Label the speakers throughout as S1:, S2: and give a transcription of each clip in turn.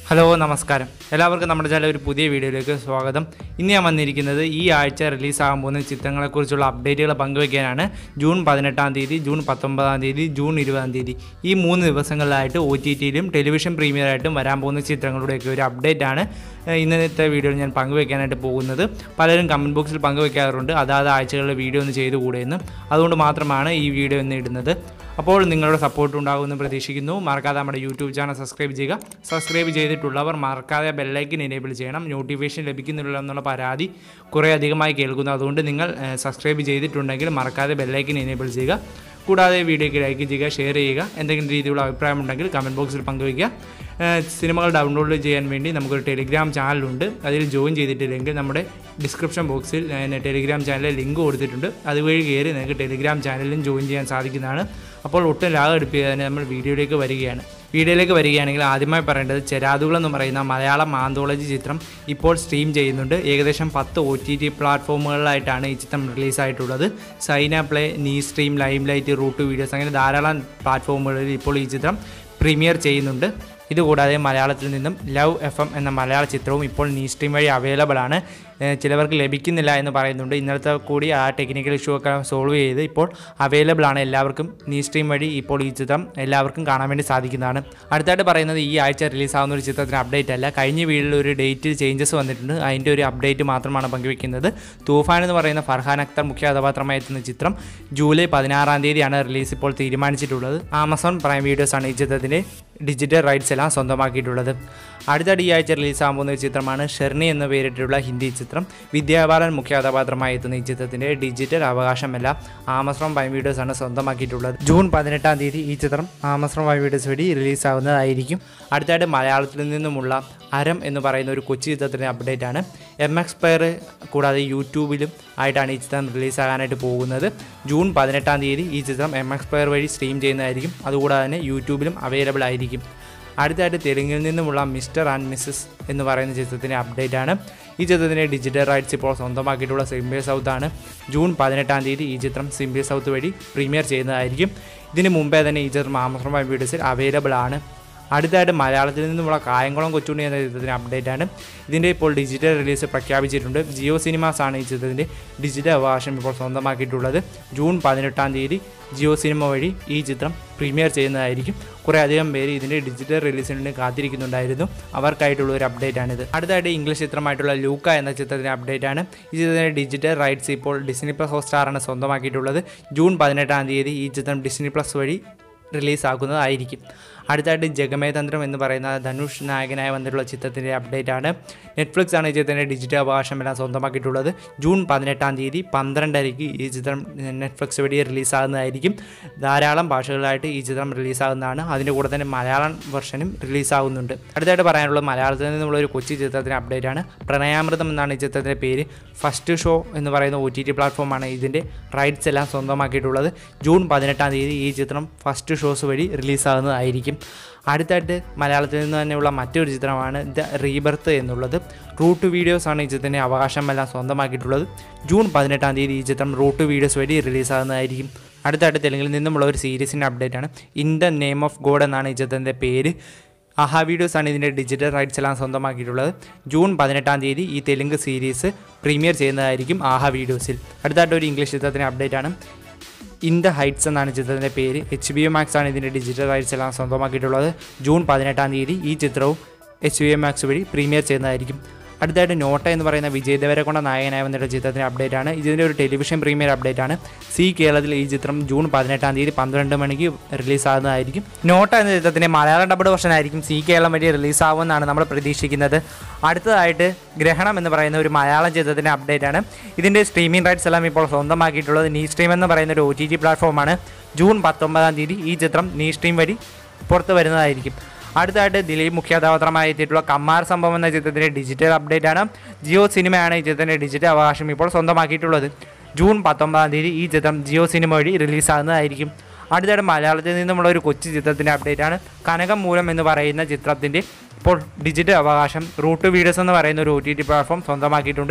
S1: hello നമസ്കാരം എല്ലാവർക്കും നമ്മുടെ ചാനൽ ഒരു പുതിയ വീഡിയോയിലേക്ക് സ്വാഗതം ഇന്ന് ഞാൻ വന്നിരിക്കുന്നത് ഈ ആഴ്ച റിലീസാകാൻ പോകുന്ന ചിത്രങ്ങളെക്കുറിച്ചുള്ള അപ്ഡേറ്റുകൾ പങ്കുവയ്ക്കാനാണ് ജൂൺ പതിനെട്ടാം തീയതി ജൂൺ പത്തൊമ്പതാം തീയതി ജൂൺ ഇരുപതാം തീയതി ഈ മൂന്ന് ദിവസങ്ങളിലായിട്ട് ഒ ടി ടിയിലും ടെലിവിഷൻ പ്രീമിയറായിട്ടും വരാൻ പോകുന്ന ചിത്രങ്ങളുടെയൊക്കെ ഒരു അപ്ഡേറ്റ് ആണ് ഏഹ്, ഇന്നത്തെ വീഡിയോയിൽ ഞാൻ പങ്കുവയ്ക്കാനായിട്ട് പോകുന്നത് പലരും കമൻറ്റ് ബോക്സിൽ പങ്കുവയ്ക്കാറുണ്ട് അതാത് ആഴ്ചകളിലെ വീഡിയോ ഒന്ന് ചെയ്തു കൂടെയെന്ന് അതുകൊണ്ട് മാത്രമാണ് ഈ വീഡിയോ ഇന്ന് ഇടുന്നത് അപ്പോൾ നിങ്ങളുടെ സപ്പോർട്ട് ഉണ്ടാകുമെന്ന് പ്രതീക്ഷിക്കുന്നു മറക്കാതെ നമ്മുടെ യൂട്യൂബ് ചാനൽ സബ്സ്ക്രൈബ് ചെയ്യുക സബ്സ്ക്രൈബ് ചെയ്തിട്ടുള്ളവർ മറക്കാതെ ബെല്ലൈക്കൻ എനേബിൾ ചെയ്യണം നോട്ടിഫിക്കേഷൻ ലഭിക്കുന്നില്ല എന്നുള്ള പരാതി കുറേ അധികമായി കേൾക്കുന്നു അതുകൊണ്ട് നിങ്ങൾ ഏഹ്, സബ്സ്ക്രൈബ് ചെയ്തിട്ടുണ്ടെങ്കിൽ മറക്കാതെ ബെല്ലൈക്കൻ എനേബിൾ ചെയ്യുക കൂടാതെ വീഡിയോയ്ക്ക് ലൈക്ക് ചെയ്യുക ഷെയർ ചെയ്യുക എന്തെങ്കിലും രീതിയിലുള്ള അഭിപ്രായമുണ്ടെങ്കിൽ കമൻറ്റ് ബോക്സിൽ പങ്കുവയ്ക്കുക ഏഹ്, സിനിമകൾ ഡൗൺലോഡ് ചെയ്യാൻ വേണ്ടി നമുക്കൊരു ടെലിഗ്രാം ചാനലുണ്ട് അതിൽ ജോയിൻ ചെയ്തിട്ടില്ലെങ്കിൽ നമ്മുടെ ഡിസ്ക്രിപ്ഷൻ ബോക്സിൽ ഏഹ്, ടെലിഗ്രാം ചാനലിൽ ലിങ്ക് കൊടുത്തിട്ടുണ്ട് അതുവഴി കയറി നിങ്ങൾക്ക് ടെലിഗ്രാം ചാനലിലും ജോയിൻ ചെയ്യാൻ സാധിക്കുന്നതാണ് അപ്പോൾ ഒട്ടും ലാഭം എടുപ്പിക്കുക തന്നെ നമ്മൾ വീഡിയോയിലേക്ക് വരികയാണ് വീഡിയോയിലേക്ക് വരികയാണെങ്കിൽ ആദ്യമായി പറയേണ്ടത് ചെരാതുകൾ എന്ന് പറയുന്ന മലയാളം ആന്തോളജി ചിത്രം ഇപ്പോൾ സ്ട്രീം ചെയ്യുന്നുണ്ട് ഏകദേശം പത്ത് ഒ ടി ടി പ്ലാറ്റ്ഫോമുകളിലായിട്ടാണ് ഈ ചിത്രം റിലീസായിട്ടുള്ളത് Saina play Neestream lime light root videos അങ്ങനെ ധാരാളം പ്ലാറ്റ്ഫോമുകളിൽ ഇപ്പോൾ ഈ ചിത്രം പ്രീമിയർ ചെയ്യുന്നുണ്ട് ഇതുകൂടാതെ മലയാളത്തിൽ നിന്നും ലവ് എഫ് എം എന്ന മലയാള ചിത്രവും ഇപ്പോൾ നീ സ്ട്രീം വഴി അവൈലബിൾ ആണ് ഏഹ് ചിലവർക്ക് ലഭിക്കുന്നില്ല എന്ന് പറയുന്നുണ്ട് ഇന്നലത്തെ കൂടി ആ ടെക്നിക്കൽ ഇഷ്യൂ ഒക്കെ സോൾവ് ചെയ്ത് ഇപ്പോൾ അവൈലബിൾ ആണ് എല്ലാവർക്കും നീ സ്ട്രീം വഴി ഇപ്പോൾ ഈ ചിത്രം എല്ലാവർക്കും കാണാൻ വേണ്ടി സാധിക്കുന്നതാണ് അടുത്തായിട്ട് പറയുന്നത് ഈ ആഴ്ച റിലീസാവുന്ന ഒരു ചിത്രത്തിന് അപ്ഡേറ്റ് അല്ല കഴിഞ്ഞ വീഡിയോയിൽ ഒരു ഡേറ്റ് ചേഞ്ചസ് വന്നിട്ടുണ്ട് അതിൻ്റെ ഒരു അപ്ഡേറ്റ് മാത്രമാണ് പങ്കുവെക്കുന്നത് തൂഫാൻ എന്ന് പറയുന്ന ഫർഹാൻ അക്തർ മുഖ്യ കഥാപാത്രമായി എത്തുന്ന ചിത്രം ജൂലൈ പതിനാറാം തീയതിയാണ് റിലീസ് ഇപ്പോൾ തീരുമാനിച്ചിട്ടുള്ളത് ആമസോൺ പ്രൈം വീഡിയോസ് ആണ് ഈ ചിത്രത്തിൻ്റെ ഡിജിറ്റൽ റൈറ്റ്സ് എല്ലാം സ്വന്തമാക്കിയിട്ടുള്ളത് അടുത്തിടെ ഈ ആഴ്ച റിലീസാകാൻ പോകുന്ന ഒരു ചിത്രമാണ് ഷെർണി എന്ന പേരിട്ടുള്ള ഹിന്ദി ചിത്രം വിദ്യാബാലൻ മുഖ്യ കഥാപാത്രമായി എത്തുന്ന ഈ ചിത്രത്തിൻ്റെ ഡിജിറ്റൽ അവകാശമെല്ലാം ആമസോൺ പ്രൈം വീഡിയോസ് ആണ് സ്വന്തമാക്കിയിട്ടുള്ളത് ജൂൺ പതിനെട്ടാം തീയതി ഈ ചിത്രം ആമസോൺ പ്രൈം വീഡിയോസ് വഴി റിലീസാവുന്നതായിരിക്കും അടുത്തായിട്ട് മലയാളത്തിൽ നിന്നുമുള്ള അരം എന്ന് പറയുന്ന ഒരു കൊച്ചു ചിത്രത്തിൻ്റെ അപ്ഡേറ്റ് ആണ് എം എക്സ് പയർ കൂടാതെ യൂട്യൂബിലും ആയിട്ടാണ് ഈ ചിത്രം റിലീസാകാനായിട്ട് പോകുന്നത് ജൂൺ പതിനെട്ടാം തീയതി ഈ ചിത്രം എം എക്സ് പയർ വഴി സ്ട്രീം ചെയ്യുന്നതായിരിക്കും അതുകൂടാതെ തന്നെ യൂട്യൂബിലും അവൈലബിൾ ആയിരിക്കും അടുത്തായിട്ട് തെലുങ്കിൽ നിന്നുമുള്ള മിസ്റ്റർ ആൻഡ് മിസ്സസ് എന്ന് പറയുന്ന ചിത്രത്തിൻ്റെ അപ്ഡേറ്റ് ആണ് ഈ ചിത്രത്തിൻ്റെ ഡിജിറ്റൽ റൈറ്റ്സ് ഇപ്പോൾ സ്വന്തമാക്കിയിട്ടുള്ള സിംബിയ സൗത്ത് ആണ് ജൂൺ പതിനെട്ടാം തീയതി ഈ ചിത്രം സിംബിയ സൗത്ത് വഴി പ്രീമിയർ ചെയ്യുന്നതായിരിക്കും ഇതിന് മുമ്പേ തന്നെ ഈ ചിത്രം ആമസോൺ പ്രൈം വീഡിയോസിൽ അവൈലബിൾ ആണ് അടുത്തായിട്ട് മലയാളത്തിൽ നിന്നുമുള്ള കായംകുളം കൊച്ചുണ്ണി എന്ന ചിത്രത്തിന് അപ്ഡേറ്റ് ആണ് ഇതിൻ്റെ ഇപ്പോൾ ഡിജിറ്റൽ റിലീസ് പ്രഖ്യാപിച്ചിട്ടുണ്ട് ജിയോ സിനിമാസ് ആണ് ഈ ചിത്രത്തിൻ്റെ ഡിജിറ്റൽ അവകാശം ഇപ്പോൾ സ്വന്തമാക്കിയിട്ടുള്ളത് ജൂൺ പതിനെട്ടാം തീയതി ജിയോ സിനിമ വഴി ഈ ചിത്രം പ്രീമിയർ ചെയ്യുന്നതായിരിക്കും കുറേ അധികം പേര് ഇതിൻ്റെ ഡിജിറ്റൽ റിലീസിന് വേണ്ടി കാത്തിരിക്കുന്നുണ്ടായിരുന്നു അവർക്കായിട്ടുള്ള ഒരു അപ്ഡേറ്റ് ആണിത് അടുത്തായിട്ട് ഇംഗ്ലീഷ് ചിത്രമായിട്ടുള്ള ലൂക്ക എന്ന ചിത്രത്തിൻ്റെ അപ്ഡേറ്റ് ആണ് ഈ ചിത്രത്തിൻ്റെ ഡിജിറ്റൽ റൈറ്റ്സ് ഇപ്പോൾ ഡിസ്നി പ്ലസ് ഹോട്ട്സ്റ്റാറാണ് സ്വന്തമാക്കിയിട്ടുള്ളത് ജൂൺ പതിനെട്ടാം തീയതി ഈ ചിത്രം ഡിസ്നി പ്ലസ് വഴി റിലീസാക്കുന്നതായിരിക്കും അടുത്തായിട്ട് ജഗമേതന്ത്രം എന്ന് പറയുന്ന ധനുഷ് നായകനായി വന്നിട്ടുള്ള ചിത്രത്തിൻ്റെ അപ്ഡേറ്റ് ആണ് നെറ്റ്ഫ്ലിക്സ് ആണ് ഈ ചിത്രത്തിൻ്റെ ഡിജിറ്റൽ അവകാശമെല്ലാം സ്വന്തമാക്കിയിട്ടുള്ളത് ജൂൺ പതിനെട്ടാം തീയതി പന്ത്രണ്ടരയ്ക്ക് ഈ ചിത്രം നെറ്റ്ഫ്ലിക്സ് വഴി റിലീസാകുന്നതായിരിക്കും ധാരാളം ഭാഷകളിലായിട്ട് ഈ ചിത്രം റിലീസാകുന്നതാണ് അതിൻ്റെ കൂടെ തന്നെ മലയാളം വെർഷനും റിലീസാകുന്നുണ്ട് അടുത്തായിട്ട് പറയാനുള്ളത് മലയാളത്തിൽ നിന്നുള്ള ഒരു കൊച്ചി ചിത്രത്തിൻ്റെ അപ്ഡേറ്റ് ആണ് പ്രണയാമൃതം എന്നാണ് ഈ ചിത്രത്തിൻ്റെ പേര് ഫസ്റ്റ് ഷോ എന്ന് പറയുന്ന ഒ ടി ടി പ്ലാറ്റ്ഫോമാണ് ഇതിൻ്റെ റൈറ്റ്സ് എല്ലാം സ്വന്തമാക്കിയിട്ടുള്ളത് ജൂൺ പതിനെട്ടാം തീയതി ഈ ചിത്രം ഫസ്റ്റ് ഷോസ് വഴി റിലീസാകുന്നതായിരിക്കും അടുത്തായിട്ട് മലയാളത്തിൽ നിന്ന് തന്നെയുള്ള മറ്റൊരു ചിത്രമാണ് ദ റീബർത്ത് എന്നുള്ളത് റൂട്ട് വീഡിയോസ് ആണ് ഈ ചിത്രത്തിൻ്റെ അവകാശമെല്ലാം സ്വന്തമാക്കിയിട്ടുള്ളത് ജൂൺ പതിനെട്ടാം തീയതി ഈ ചിത്രം റൂട്ട് വീഡിയോസ് വഴി റിലീസാകുന്നതായിരിക്കും അടുത്തായിട്ട് തെലുങ്കിൽ നിന്നുമുള്ള ഒരു സീരീസിൻ്റെ അപ്ഡേറ്റ് ആണ് in the name of god എന്നാണ് ഈ ചിത്രത്തിൻ്റെ പേര് ആഹാ വീഡിയോസ് ആണ് ഇതിൻ്റെ ഡിജിറ്റൽ റൈറ്റ്സ് എല്ലാം സ്വന്തമാക്കിയിട്ടുള്ളത് ജൂൺ പതിനെട്ടാം തീയതി ഈ തെലുങ്ക് സീരീസ് പ്രീമിയർ ചെയ്യുന്നതായിരിക്കും ആഹാ വീഡിയോസിൽ അടുത്തായിട്ട് ഒരു ഇംഗ്ലീഷ് ചിത്രത്തിൻ്റെ അപ്ഡേറ്റ് ആണ് ഇൻ ദ ഹൈറ്റ്സ് എന്നാണ് ചിത്രത്തിൻ്റെ പേര് എച്ച് ബി എം മാക്സ് ആണ് ഇതിൻ്റെ ഡിജിറ്റൽ റൈറ്റ്സ് എല്ലാം സ്വന്തമാക്കിയിട്ടുള്ളത് ജൂൺ പതിനെട്ടാം തീയതി ഈ ചിത്രവും എച്ച് ബി എം മാക്സ് വഴി പ്രീമിയർ ചെയ്യുന്നതായിരിക്കും അടുത്തായിട്ട് നോട്ട എന്ന് പറയുന്ന വിജയ് ദേവരക്കൊണ്ട നായകനായി വന്നിട്ട് ചിത്രത്തിൻ്റെ അപ്ഡേറ്റ് ആണ് ഇതിൻ്റെ ഒരു ടെലിവിഷൻ പ്രീമിയർ അപ്ഡേറ്റ് ആണ് സി കേരളത്തിൽ ഈ ചിത്രം ജൂൺ പതിനെട്ടാം തീയതി പന്ത്രണ്ട് മണിക്ക് റിലീസാകുന്നതായിരിക്കും നോട്ട എന്ന ചിത്രത്തിൻ്റെ മലയാളം ഡബിൾ വെർഷൻ ആയിരിക്കും സി കേരളം വഴി റിലീസാവുമെന്നാണ് നമ്മൾ പ്രതീക്ഷിക്കുന്നത് അടുത്തതായിട്ട് ഗ്രഹണം എന്ന് പറയുന്ന ഒരു മലയാളം ചിത്രത്തിൻ്റെ അപ്ഡേറ്റ് ആണ് ഇതിൻ്റെ സ്ട്രീമിംഗ് റൈറ്റ്സ് എല്ലാം ഇപ്പോൾ സ്വന്തമാക്കിയിട്ടുള്ളത് നീ സ്ട്രീം എന്ന് പറയുന്ന ഒരു ഒ ടി ടി പ്ലാറ്റ്ഫോമാണ് ജൂൺ പത്തൊമ്പതാം തീയതി ഈ ചിത്രം നീ സ്ട്രീം വഴി പുറത്ത് വരുന്നതായിരിക്കും അടുത്തായിട്ട് ദിലീപ് മുഖ്യ കഥാപാത്രമായി എത്തിയിട്ടുള്ള കമ്മാർ സംഭവം എന്ന ചിത്രത്തിൻ്റെ ഡിജിറ്റൽ അപ്ഡേറ്റ് ആണ് ജിയോ സിനിമയാണ് ഈ ചിത്രത്തിൻ്റെ ഡിജിറ്റൽ അവകാശം ഇപ്പോൾ സ്വന്തമാക്കിയിട്ടുള്ളത് ജൂൺ പത്തൊമ്പതാം തീയതി ഈ ചിത്രം ജിയോ സിനിമ വഴി റിലീസാകുന്നതായിരിക്കും അടുത്തിടെ മലയാളത്തിൽ നിന്നുമുള്ള ഒരു കൊച്ചു ചിത്രത്തിൻ്റെ അപ്ഡേറ്റ് ആണ് കനകം മൂലം എന്ന് പറയുന്ന ചിത്രത്തിൻ്റെ ഇപ്പോൾ ഡിജിറ്റൽ അവകാശം റൂട്ട് വീഡിയോസ് എന്ന് പറയുന്ന ഒരു ഒ ടി ടി പ്ലാറ്റ്ഫോം സ്വന്തമാക്കിയിട്ടുണ്ട്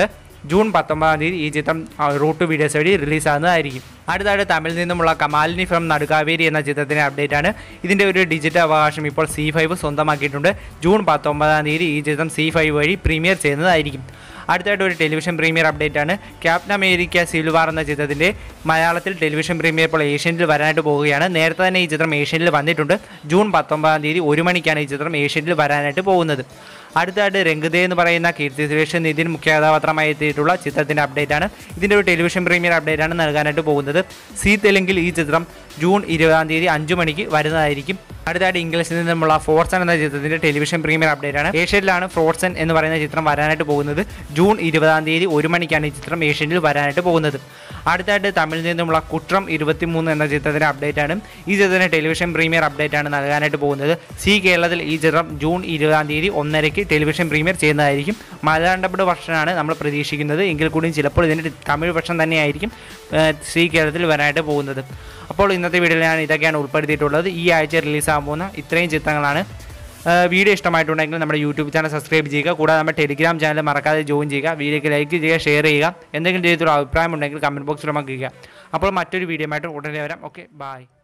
S1: ജൂൺ പത്തൊമ്പതാം തീയതി ഈ ചിത്രം ആ, റൂട്ട് വീഡിയോസ് വഴി റിലീസാകുന്നതായിരിക്കും അടുത്തായിട്ട് തമിഴിൽ നിന്നുമുള്ള കമാലിനി ഫ്രം നടുക്കാവേരി എന്ന ചിത്രത്തിൻ്റെ അപ്ഡേറ്റ് ആണ് ഇതിൻ്റെ ഒരു ഡിജിറ്റൽ അവകാശം ഇപ്പോൾ സി ഫൈവ് സ്വന്തമാക്കിയിട്ടുണ്ട് ജൂൺ പത്തൊമ്പതാം തീയതി ഈ ചിത്രം സി ഫൈവ് വഴി പ്രീമിയർ ചെയ്യുന്നതായിരിക്കും അടുത്തായിട്ട് ഒരു ടെലിവിഷൻ പ്രീമിയർ അപ്ഡേറ്റ് ആണ് ക്യാപ്റ്റൻ അമേരിക്ക സിവിൽ വാർ എന്ന ചിത്രത്തിൻ്റെ മലയാളത്തിൽ ടെലിവിഷൻ പ്രീമിയർ ഇപ്പോൾ ഏഷ്യനിൽ വരാനായിട്ട് പോവുകയാണ് നേരത്തെ തന്നെ ഈ ചിത്രം ഏഷ്യനിൽ വന്നിട്ടുണ്ട് ജൂൺ പത്തൊമ്പതാം തീയതി ഒരു മണിക്കാണ് ഈ ചിത്രം ഏഷ്യനിൽ വരാനായിട്ട് പോകുന്നത് അടുത്തായിട്ട് രംഗതേ എന്ന് പറയുന്ന കീർത്തി സുരേഷ് നിതിൻ മുഖ്യ കഥാപാത്രമായി എത്തിയിട്ടുള്ള ചിത്രത്തിൻ്റെ അപ്ഡേറ്റ് ആണ് ഇതിൻ്റെ ഒരു ടെലിവിഷൻ പ്രീമിയർ അപ്ഡേറ്റ് ആണ് നൽകാനായിട്ട് പോകുന്നത് സി തെലുങ്കിൽ ഈ ചിത്രം ജൂൺ ഇരുപതാം തീയതി അഞ്ചു മണിക്ക് വരുന്നതായിരിക്കും അടുത്തായിട്ട് ഇംഗ്ലീഷിൽ നിന്നുമുള്ള ഫോർസൺ എന്ന ചിത്രത്തിൻ്റെ ടെലിവിഷൻ പ്രീമിയർ അപ്ഡേറ്റ് ആണ് ഏഷ്യനിലാണ് ഫ്രോഡ്സൺ എന്ന് പറയുന്ന ചിത്രം വരാനായിട്ട് പോകുന്നത് ജൂൺ ഇരുപതാം തീയതി ഒരു മണിക്കാണ് ഈ ചിത്രം ഏഷ്യനിൽ വരാനായിട്ട് പോകുന്നത് അടുത്തായിട്ട് തമിഴിൽ നിന്നുമുള്ള കുട്രം ഇരുപത്തിമൂന്ന് എന്ന ചിത്രത്തിൻ്റെ അപ്ഡേറ്റ് ആണ് ഈ ചിത്രത്തിൻ്റെ ടെലിവിഷൻ പ്രീമിയർ അപ്ഡേറ്റ് ആണ് നൽകാനായിട്ട് പോകുന്നത് സി കേരളത്തിൽ ഈ ചിത്രം ജൂൺ ഇരുപതാം തീയതി ഒന്നരയ്ക്ക് ടെലിവിഷൻ പ്രീമിയർ ചെയ്യുന്നതായിരിക്കും മലയാള വർഷനാണ് നമ്മൾ പ്രതീക്ഷിക്കുന്നത് എങ്കിൽ കൂടിയും ചിലപ്പോൾ ഇതിൻ്റെ തമിഴ് വർഷം തന്നെയായിരിക്കും ഏഹ്, സി കേരളത്തിൽ വരാനായിട്ട് പോകുന്നത് അപ്പോൾ ഇന്നത്തെ വീഡിയോയിൽ ഞാൻ ഇതൊക്കെയാണ് ഉൾപ്പെടുത്തിയിട്ടുള്ളത് ഈ ആഴ്ച റിലീസാകാൻ പോകുന്ന ഇത്രയും ചിത്രങ്ങളാണ് ഏഹ്, വീഡിയോ ഇഷ്ടമായിട്ടുണ്ടെങ്കിൽ നമ്മുടെ യൂട്യൂബ് ചാനൽ സബ്സ്ക്രൈബ് ചെയ്യുക കൂടാതെ നമ്മുടെ ടെലിഗ്രാം ചാനൽ മറക്കാതെ ജോയിൻ ചെയ്യുക വീഡിയോക്ക് ലൈക്ക് ചെയ്യുക ഷെയർ ചെയ്യുക എന്തെങ്കിലും രീതിയിലുള്ള അഭിപ്രായം ഉണ്ടെങ്കിൽ കമൻറ്റ് ബോക്സിൽ നമുക്ക് ചെയ്യുക അപ്പോൾ മറ്റൊരു വീഡിയോ ആയിട്ട് ഉടനെ വരാം ഓക്കെ ബൈ